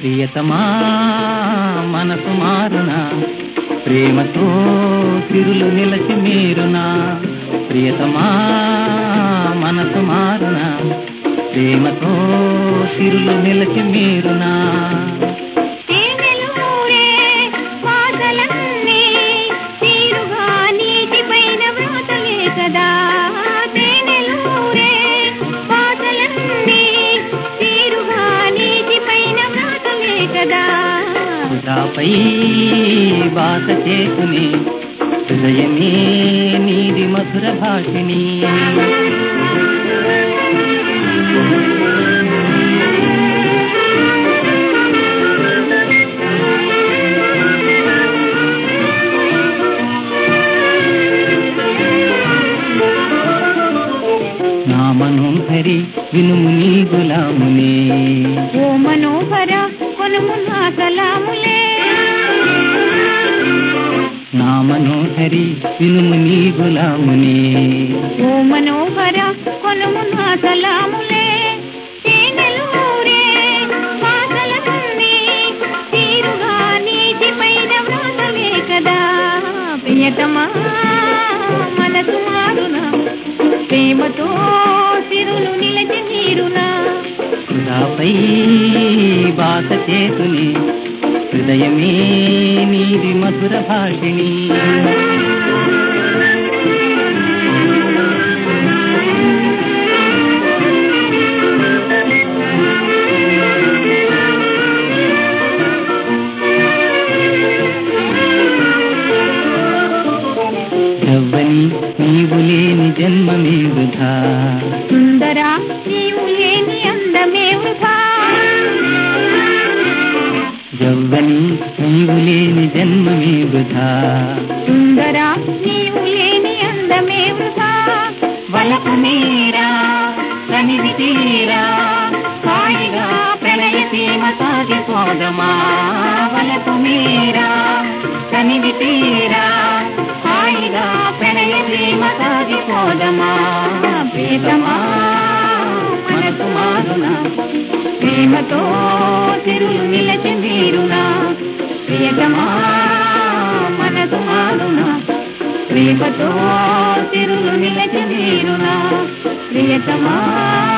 ప్రియతమా మనసు మారునా ప్రేమతో తిరులు నిలచి మీరునా ప్రియతమా మనసు మారునా ప్రేమతో తిరులు నిలచి మీరునా తేనెలూరే పాటలన్నీ తీరుగా నీటిపైన వ్రాతలే కదా తేనెలూరే పాటలన్నీ తీరుగా నీటిపైన వ్రాతలే కదా హృదాపై బాస చేసుని హృదయమే నీది మధుర భాషిణి నా మనోహరి వినుము నీ గులామునే ఓ మనోహర కొనుము నా సలాములే నా మనోహరి వినుము నీ గులామునే ఓ మనోహర కొనుము నా సలాములే తేనెలూరే పాటలన్నీ తీరుగా నీటిపైన వ్రాతలే కదా ప్రియతమా మనసు మారునా ప్రేమతో సిరులు నిలచి నీరునా హృదాపై బాస చేసుని హృదయమే నీది మధుర భాషిణి యవ్వని నీవు లేని జన్మమే వృధా సుందరా నీవు లేని అందమే వృధా యవ్వని నీవు లేని జన్మమే వృధా సుందరా నీవు లేని అందమే వృధా వలపు మీరా సన్నిధి తీరా హాయిగా ప్రణయ సీమ సాగిపోదమా వలపు మీరా సన్నిధి తీరా హాయిగా ప్రణయ సీమ సాగిపోదమా ప్రియతమా మనసు మారునా ప్రేమతో తిరులు నిలచి మీరునా ప్రియతమా మనసు మారునా ప్రేమతో తిరులు నిలచి మీరునా ప్రియతమా